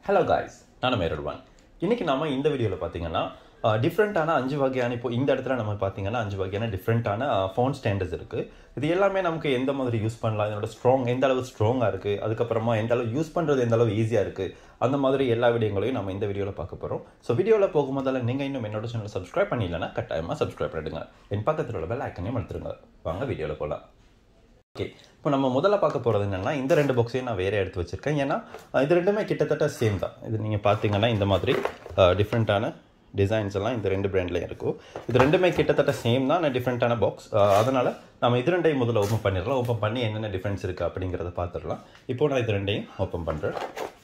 hello guys நான் மேரல்வான் இன்னைக்கு நாம இந்த வீடியோவில் பார்த்தீங்கன்னா டிஃப்ரெண்ட்டான அஞ்சு வகையான இப்போ இந்த இடத்துல நம்ம பார்த்தீங்கன்னா அஞ்சு வகையான டிஃப்ரெண்ட்டான ஃபோன் ஸ்டாண்டர்ட்ஸ் இருக்குது இது எல்லாமே நமக்கு எந்த மாதிரி யூஸ் பண்ணலாம் இதோட ஸ்ட்ராங் எந்த அளவு ஸ்ட்ராங்காக இருக்குது அதுக்கப்புறமா எந்த அளவு யூஸ் பண்ணுறது எந்த அளவு ஈஸியாக இருக்குது அந்த மாதிரி எல்லா வீடியோங்களையும் நம்ம இந்த வீடியோவில் பார்க்க போகிறோம் ஸோ வீடியோவில் போகும்போதால நீங்கள் இன்னும் என்னோட சேனல் சப்ஸ்கிரைப் பண்ணிடலன்னா கட்டாயமாக சப்ஸ்கிரைப் பண்ணிடுங்க என் பக்கத்தில் உள்ள பெல் ஐக்கனையும் எடுத்துருங்க வாங்க வீடியோவில் போகலாம் ஓகே இப்போ நம்ம முதல்ல பார்க்க போகிறது என்னென்னா இந்த ரெண்டு பாக்ஸையும் நான் வேறு எடுத்து வச்சுருக்கேன் ஏன்னா அஹ், இது ரெண்டுமே கிட்டத்தட்ட சேம் தான் இது நீங்கள் பார்த்தீங்கன்னா இந்த மாதிரி டிஃப்ரெண்ட்டான டிசைன்ஸ் எல்லாம் இந்த ரெண்டு பிராண்ட்லையும் இருக்கும் இது ரெண்டுமே கிட்டத்தட்ட சேம் தான் ஆனால் டிஃப்ரெண்ட்டான பாக்ஸ் அதனால் நம்ம இது ரெண்டையும் முதல்ல ஓப்பன் பண்ணிடலாம் ஓப்பன் பண்ணி என்னென்ன டிஃப்ரென்ஸ் இருக்குது அப்படிங்கிறத பார்த்துடலாம் இப்போ நான் இது ரெண்டையும் ஓப்பன் பண்ணுறேன்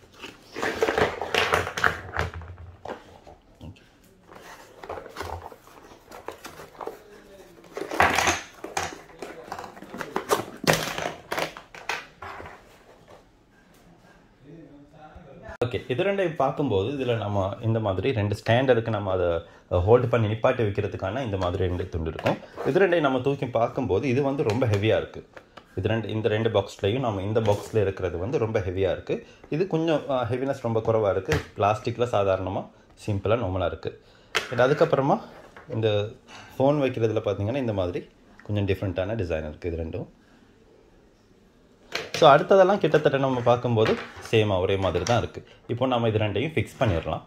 ஓகே இது ரெண்டையும் பார்க்கும்போது இதில் நம்ம இந்த மாதிரி ரெண்டு ஸ்டாண்டர்டுக்கு நம்ம அதை ஹோல்டு பண்ணி நிப்பாட்டி வைக்கிறதுக்கான இந்த மாதிரி ரெண்டு துண்டு இருக்கும் இது ரெண்டையும் நம்ம தூக்கி பார்க்கும்போது இது வந்து ரொம்ப ஹெவியாக இருக்குது இது ரெண்டு இந்த ரெண்டு பாக்ஸ்லேயும் நம்ம இந்த பாக்ஸில் இருக்கிறது வந்து ரொம்ப ஹெவியாக இருக்குது இது கொஞ்சம் ஹெவினஸ் ரொம்ப குறைவாக இருக்குது பிளாஸ்டிக்கில் சாதாரணமாக சிம்பிளாக நார்மலாக இருக்குது பட் அதுக்கப்புறமா இந்த ஃபோன் வைக்கிறதுல பார்த்தீங்கன்னா இந்த மாதிரி கொஞ்சம் டிஃப்ரெண்ட்டான டிசைன் இருக்குது இது ரெண்டும் ஸோ அடுத்ததெல்லாம் கிட்டத்தட்ட நம்ம பார்க்கும்போது சேமாக ஒரே மாதிரி தான் இருக்குது இப்போ நம்ம இது ரெண்டையும் ஃபிக்ஸ் பண்ணிடலாம்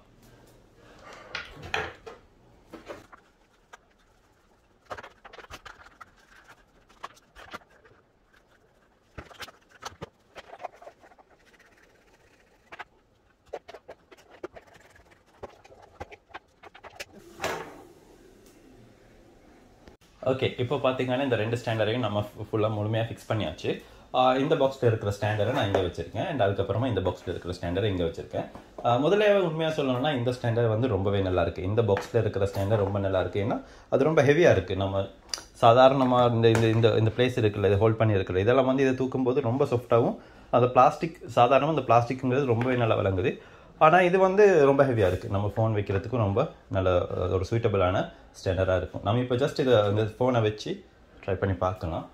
ஓகே இப்போ பார்த்தீங்கன்னா இந்த ரெண்டு ஸ்டாண்டரையும் நம்ம ஃபுல்லாக முழுமையாக ஃபிக்ஸ் பண்ணியாச்சு ஆஹ் இந்த பாக்ஸில் இருக்கிற ஸ்டாண்டரை நான் இங்கே வச்சிருக்கேன் அண்ட் அதுக்கப்புறமா இந்த பாக்ஸில் இருக்கிற ஸ்டாண்டரை இங்கே வச்சிருக்கேன் ஆஹ் முதல்ல உண்மையாக சொல்லணும்னா இந்த ஸ்டாண்டர் வந்து ரொம்பவே நல்லா இருக்கு இந்த பாக்ஸில் இருக்கிற ஸ்டாண்டர் ரொம்ப நல்லா இருக்கு ஏன்னா அது ரொம்ப ஹெவியாக இருக்குது நம்ம சாதாரணமாக இந்த இந்த இந்த இந்த பிளேஸ் இருக்குல்ல இது ஹோல்ட் பண்ணி இருக்குல்ல இதெல்லாம் வந்து இதை தூக்கும்போது ரொம்ப சாஃப்டாகவும் அது பிளாஸ்டிக் சாதாரணமாக இந்த பிளாஸ்டிக்ங்கிறது ரொம்பவே நல்லா விளங்குது ஆனால் இது வந்து ரொம்ப ஹெவியாக இருக்குது நம்ம ஃபோன் வைக்கிறதுக்கும் ரொம்ப நல்ல அஹ், ஒரு சூட்டபிளான ஸ்டாண்டர்டாக இருக்கும் நம்ம இப்போ ஜஸ்ட் இதை இந்த ஃபோனை வச்சு ட்ரை பண்ணி பார்க்கலாம்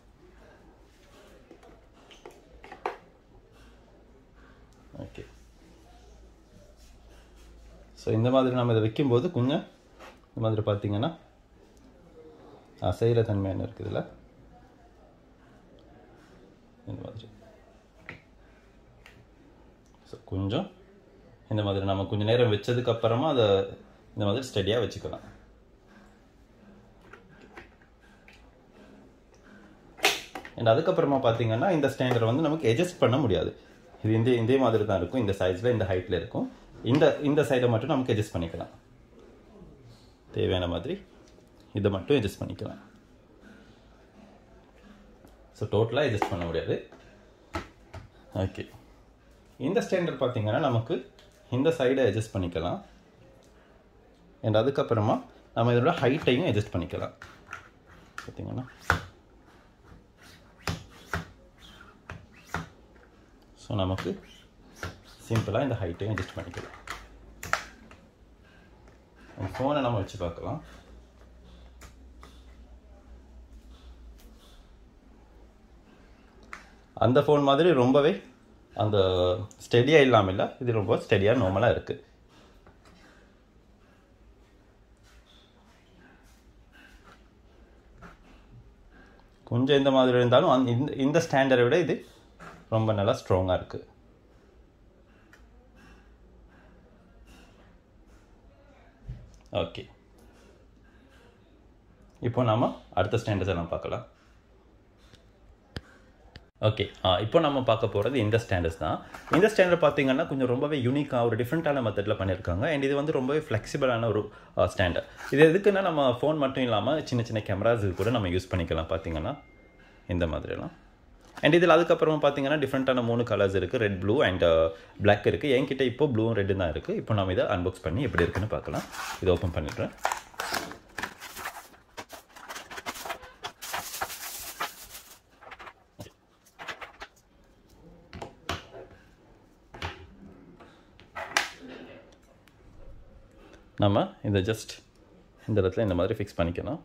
ஓகே ஸோ இந்த மாதிரி நம்ம இதை வைக்கும்போது கொஞ்சம் இந்த மாதிரி பார்த்தீங்கன்னா அசைகிற தன்மை என்ன இருக்குதுல்ல இந்த மாதிரி ஸோ கொஞ்சம் இந்த மாதிரி நம்ம கொஞ்சம் நேரம் வச்சதுக்கு அப்புறமா அதை இந்த மாதிரி ஸ்டடியாக வச்சுக்கலாம் அண்ட் அதுக்கப்புறமா பார்த்தீங்கன்னா இந்த ஸ்டாண்டர்ட் வந்து நமக்கு அட்ஜஸ்ட் பண்ண முடியாது இது இந்த இதே மாதிரி தான் இருக்கும் இந்த சைஸில் இந்த ஹைட்டில் இருக்கும் இந்த இந்த சைடை மட்டும் நமக்கு அட்ஜஸ்ட் பண்ணிக்கலாம் தேவையான மாதிரி இதை மட்டும் அட்ஜஸ்ட் பண்ணிக்கலாம் ஸோ டோட்டலாக அட்ஜஸ்ட் பண்ண முடியாது ஓகே இந்த ஸ்டாண்டர்ட் பார்த்தீங்கன்னா நமக்கு இந்த சைடை அட்ஜஸ்ட் பண்ணிக்கலாம் அண்ட் அதுக்கப்புறமா நம்ம இதோட ஹைட்டையும் அட்ஜஸ்ட் பண்ணிக்கலாம் பார்த்தீங்கன்னா ஸோ நமக்கு சிம்பிளாக இந்த ஹைட்டையும் அட்ஜஸ்ட் பண்ணிக்கலாம் ஃபோனை நம்ம வச்சு பார்க்கலாம் அந்த ஃபோன் மாதிரி ரொம்பவே அந்த ஸ்டெடியாக இல்லாமல் இல்லை இது ரொம்ப ஸ்டெடியாக நார்மலாக இருக்குது கொஞ்சம் இந்த மாதிரி இருந்தாலும் அந்த இந்த இந்த ஸ்டாண்டர்டை விட இது ரொம்ப நல்லா ஸ்ட்ராங்காக இருக்குது ஓகே இப்போ நாம அடுத்த ஸ்டாண்டர்ட்ஸை நம்ம பார்க்கலாம் ஓகே இப்போ நம்ம பார்க்க போகிறது இந்த ஸ்டாண்டர்ட்ஸ் தான் இந்த ஸ்டாண்டர்ட் பார்த்தீங்கன்னா கொஞ்சம் ரொம்பவே யூனிக்காக ஒரு டிஃப்ரெண்ட்டான மெத்தடில் பண்ணியிருக்காங்க அண்ட் இது வந்து ரொம்பவே ஃப்ளெக்சிபிளான ஒரு ஸ்டாண்டர்ட் இது எதுக்குன்னா நம்ம ஃபோன் மட்டும் இல்லாமல் சின்ன சின்ன கேமராஸ் கூட நம்ம யூஸ் பண்ணிக்கலாம் பார்த்தீங்கன்னா இந்த மாதிரிலாம் அண்ட் இதில் அதுக்கப்புறமா பார்த்தீங்கன்னா டிஃப்ரெண்ட்டான மூணு கலர்ஸ் இருக்குது ரெட் ப்ளூ அண்ட் பிளாக் இருக்குது என்கிட்ட இப்போ ப்ளூவும் ரெட்டு தான் இருக்குது இப்போ நம்ம இதை அன்பாக்ஸ் பண்ணி எப்படி இருக்குன்னு பார்க்கலாம் இதை ஓப்பன் பண்ணிடுறேன் நம்ம இதை ஜஸ்ட் இந்த இடத்துல இந்த மாதிரி ஃபிக்ஸ் பண்ணிக்கணும்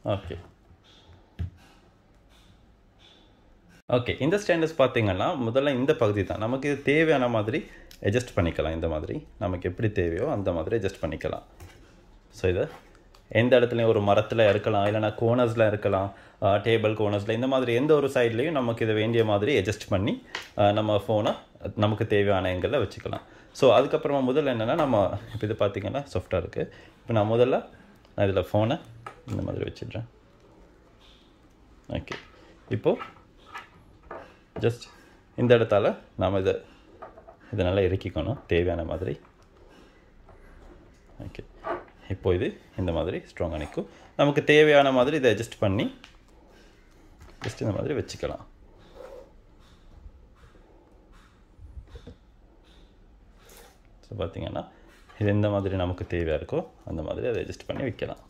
ஓகே ஓகே இந்த ஸ்டாண்டர்ட்ஸ் பார்த்தீங்கன்னா முதல்ல இந்த பகுதி தான் நமக்கு இது தேவையான மாதிரி அட்ஜஸ்ட் பண்ணிக்கலாம் இந்த மாதிரி நமக்கு எப்படி தேவையோ அந்த மாதிரி அட்ஜஸ்ட் பண்ணிக்கலாம் ஸோ இதை எந்த இடத்துலையும் ஒரு மரத்தில் இருக்கலாம் இல்லைனா கோனர்ஸில் இருக்கலாம் டேபிள் கோனர்ஸில் இந்த மாதிரி எந்த ஒரு சைட்லேயும் நமக்கு இதை வேண்டிய மாதிரி அட்ஜஸ்ட் பண்ணி அஹ், நம்ம ஃபோனை நமக்கு தேவையான எங்களில் வச்சுக்கலாம் ஸோ அதுக்கப்புறமா முதல்ல என்னென்னா நம்ம இப்போ இது பார்த்தீங்கன்னா சாஃப்டாக இருக்குது இப்போ நான் முதல்ல நான் இதில் ஃபோனை இந்த மாதிரி வச்சிடுறேன் ஓகே இப்போது ஜஸ்ட் இந்த இடத்தால நாம் இதை இதை நல்லா இறக்கிக்கணும் தேவையான மாதிரி ஓகே இப்போ இது இந்த மாதிரி ஸ்ட்ராங்காக நிற்கும் நமக்கு தேவையான மாதிரி இதை அட்ஜஸ்ட் பண்ணி ஜஸ்ட் இந்த மாதிரி வச்சுக்கலாம் ஸோ பார்த்தீங்கன்னா இது எந்த மாதிரி நமக்கு தேவையாக இருக்கோ அந்த மாதிரி அதை அட்ஜஸ்ட் பண்ணி வைக்கலாம்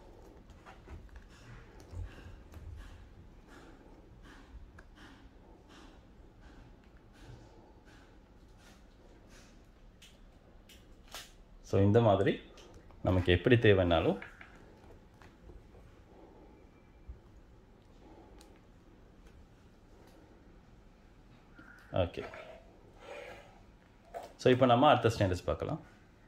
ஸோ இந்த மாதிரி நமக்கு எப்படி தேவைன்னாலும் ஓகே ஸோ இப்போ நம்ம அடுத்த ஸ்டாண்டர்ட்ஸ் பார்க்கலாம்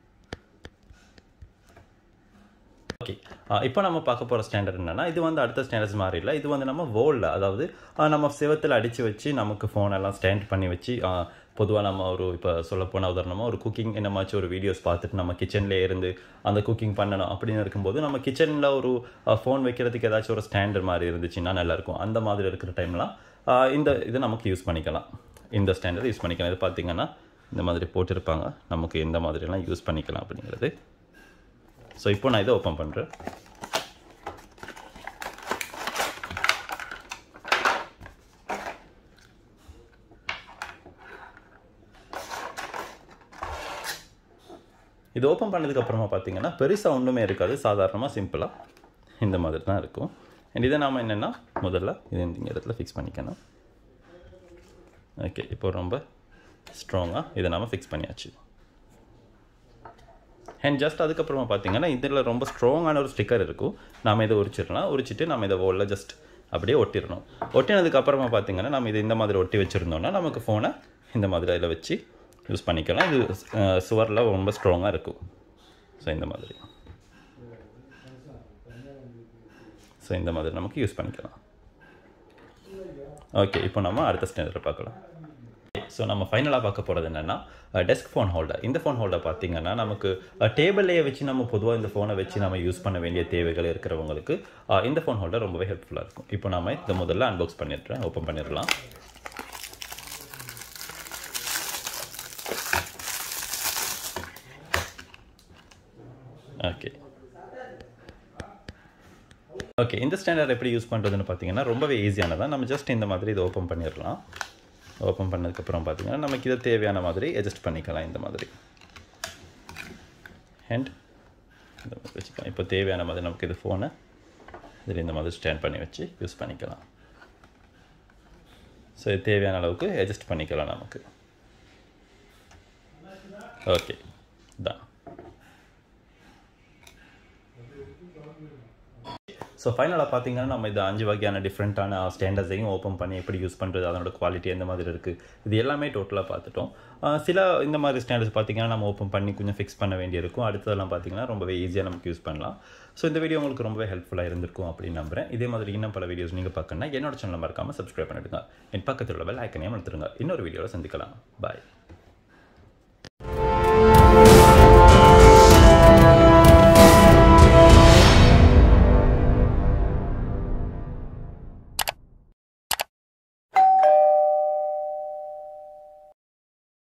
ஓகே இப்போ நம்ம பார்க்க போகிற ஸ்டாண்டர்ட் என்னன்னா இது வந்து அடுத்த ஸ்டாண்டர்ட்ஸ் மாதிரி இல்லை இது வந்து நம்ம வோலில் அதாவது ஆ, நம்ம சிவத்தில் அடித்து வச்சு நமக்கு ஃபோன் எல்லாம் ஸ்டாண்ட் பண்ணி வச்சு பொதுவாக நம்ம ஒரு இப்போ சொல்ல போனால் உதாரணமாக ஒரு குக்கிங் என்னமாச்சும் ஒரு வீடியோஸ் பார்த்துட்டு நம்ம கிச்சன்லேயே இருந்து அந்த குக்கிங் பண்ணணும் அப்படின்னு இருக்கும்போது நம்ம கிச்சனில் ஒரு ஃபோன் வைக்கிறதுக்கு ஏதாச்சும் ஒரு ஸ்டாண்டர்ட் மாதிரி இருந்துச்சுன்னா நல்லாயிருக்கும் அந்த மாதிரி இருக்கிற டைம்லாம் இந்த இது நமக்கு யூஸ் பண்ணிக்கலாம் இந்த ஸ்டாண்டர்ட் யூஸ் பண்ணிக்கலாம் இது பார்த்தீங்கன்னா இந்த மாதிரி போட்டிருப்பாங்க நமக்கு எந்த மாதிரிலாம் யூஸ் பண்ணிக்கலாம் அப்படிங்கிறது ஸோ இப்போ நான் இதை ஓப்பன் பண்ணுறேன் இது ஓப்பன் பண்ணதுக்கு அப்புறமா பார்த்தீங்கன்னா பெருசாக ஒன்றுமே இருக்காது சாதாரணமாக சிம்பிளாக இந்த மாதிரி தான் இருக்கும் அண்ட் இதை நாம் என்னென்னா முதல்ல இது இந்த இடத்துல ஃபிக்ஸ் பண்ணிக்கணும் ஓகே இப்போ ரொம்ப ஸ்ட்ராங்காக இதை நாம் ஃபிக்ஸ் பண்ணியாச்சு அண்ட் ஜஸ்ட் அதுக்கப்புறமா பார்த்தீங்கன்னா இதில் ரொம்ப ஸ்ட்ராங்கான ஒரு ஸ்டிக்கர் இருக்கும் நாம் இதை உரிச்சிடலாம் உரிச்சிட்டு நம்ம இதை ஓலில் ஜஸ்ட் அப்படியே ஒட்டிடணும் ஒட்டினதுக்கு அப்புறமா பார்த்தீங்கன்னா நம்ம இது இந்த மாதிரி ஒட்டி வச்சுருந்தோம்னா நமக்கு ஃபோனை இந்த மாதிரி அதில் வச்சு யூஸ் பண்ணிக்கலாம் இது சுவரில் ரொம்ப ஸ்ட்ராங்காக இருக்கும் ஸோ இந்த மாதிரி ஸோ இந்த மாதிரி நமக்கு யூஸ் பண்ணிக்கலாம் ஓகே இப்போ நம்ம அடுத்த ஸ்டாண்டர்டில் பார்க்கலாம் ஸோ நம்ம ஃபைனலாக பார்க்க போகிறது என்னென்னா டெஸ்க் ஃபோன் ஹோல்டர் இந்த ஃபோன் ஹோல்டர் பார்த்தீங்கன்னா நமக்கு டேபிள்லேயே வச்சு நம்ம பொதுவாக இந்த ஃபோனை வச்சு நம்ம யூஸ் பண்ண வேண்டிய தேவைகள் இருக்கிறவங்களுக்கு அஹ், இந்த ஃபோன் ஹோல்டர் ரொம்பவே ஹெல்ப்ஃபுல்லாக இருக்கும் இப்போ நாம இதை முதல்ல அன்பாக்ஸ் பண்ணிடுறேன் ஓப்பன் பண்ணிடலாம் ஓகே ஓகே இந்த ஸ்டாண்டர்ட் எப்படி யூஸ் பண்ணுறதுன்னு பார்த்தீங்கன்னா ரொம்பவே ஈஸியானதான் நம்ம ஜஸ்ட் இந்த மாதிரி இதை ஓப்பன் பண்ணிடலாம் ஓப்பன் பண்ணதுக்கப்புறம் பார்த்தீங்கன்னா நமக்கு இதை தேவையான மாதிரி அட்ஜஸ்ட் பண்ணிக்கலாம் இந்த மாதிரி அண்ட் இந்த மாதிரி வச்சுக்கலாம் இப்போ தேவையான மாதிரி நமக்கு இது ஃபோனை இதில் இந்த மாதிரி ஸ்டாண்ட் பண்ணி வச்சு யூஸ் பண்ணிக்கலாம் ஸோ இது தேவையான அளவுக்கு அட்ஜஸ்ட் பண்ணிக்கலாம் நமக்கு ஓகே தான் ஸோ ஃபைனலாக பார்த்தீங்கன்னா நம்ம இது அஞ்சு வகையான டிஃப்ரெண்ட்டான ஸ்டாண்டர்ட்ஸையும் ஓப்பன் பண்ணி எப்படி யூஸ் பண்ணுறது அதனோட குவாலிட்டி எந்த மாதிரி இருக்குது இது எல்லாமே டோட்டலாக பார்த்துட்டோம் ஆஹ் சில இந்த மாதிரி ஸ்டாண்டர்ட்ஸ் பார்த்தீங்கன்னா நம்ம ஓப்பன் பண்ணி கொஞ்சம் ஃபிக்ஸ் பண்ண வேண்டியிருக்கும் அடுத்ததெல்லாம் பார்த்தீங்கன்னா ரொம்பவே ஈஸியாக நமக்கு யூஸ் பண்ணலாம் ஸோ இந்த வீடியோ உங்களுக்கு ரொம்பவே ஹெல்ப்ஃபுல்லாக இருந்திருக்கும் அப்படின்னு நம்புறேன் இதே மாதிரி இன்னும் பல வீடியோஸ் நீங்கள் பார்க்கணும்னா என்னோட சேனல் மறக்காமல் சப்ஸ்கிரைப் பண்ணிடுங்க என் பக்கத்தில் உள்ள பெல் ஐக்கனையும் எடுத்துருங்க இன்னொரு வீடியோவில் சந்திக்கலாம் பாய்